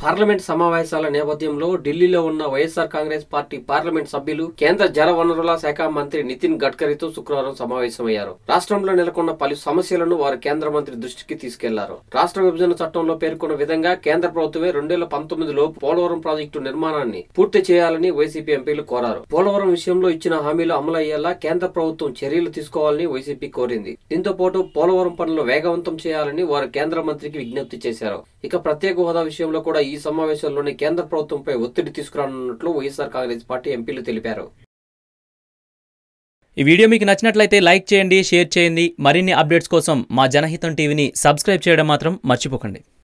parliament సమావేశాల నేపథ్యంలో ఢిల్లీలో ఉన్న వైఎస్ఆర్ కాంగ్రెస్ పార్టీ పార్లమెంట్ సభ్యులు కేంద్ర జల వనరుల శాఖ మంత్రి నితిన్ గడ్కరీతో శుక్రవారం సమావేశమయ్యారు రాష్ట్రంలో నెలకొన్న పలు సమస్యలను వారు కేంద్ర మంత్రి దృష్టికి తీసుకెళ్లారు రాష్ట్ర విభజన చట్టంలో పేర్కొన్న విధంగా కేంద్ర ప్రభుత్వమే రెండు వేల పంతొమ్మిదిలో పోలవరం ప్రాజెక్టు నిర్మాణాన్ని పూర్తి చేయాలని వైసీపీ ఎంపీలు కోరారు పోలవరం విషయంలో ఇచ్చిన హామీలు అమలు అయ్యేలా కేంద్ర ప్రభుత్వం చర్యలు తీసుకోవాలని వైసీపీ కోరింది దీంతో పాటు పోలవరం పనులు వేగవంతం చేయాలని వారు కేంద్ర మంత్రికి విజ్ఞప్తి చేశారు ఇక ప్రత్యేక హోదా విషయంలో కూడా ఈ సమావేశంలోనే కేంద్ర ప్రభుత్వంపై ఒత్తిడి తీసుకురానున్నట్లు వైఎస్ఆర్ కాంగ్రెస్ పార్టీ ఎంపీలు తెలిపారు ఈ వీడియో మీకు నచ్చినట్లయితే లైక్ చేయండి షేర్ చేయండి మరిన్ని అప్డేట్స్ కోసం మా జనహితం టీవీని సబ్స్క్రైబ్ చేయడం మాత్రం మర్చిపోకండి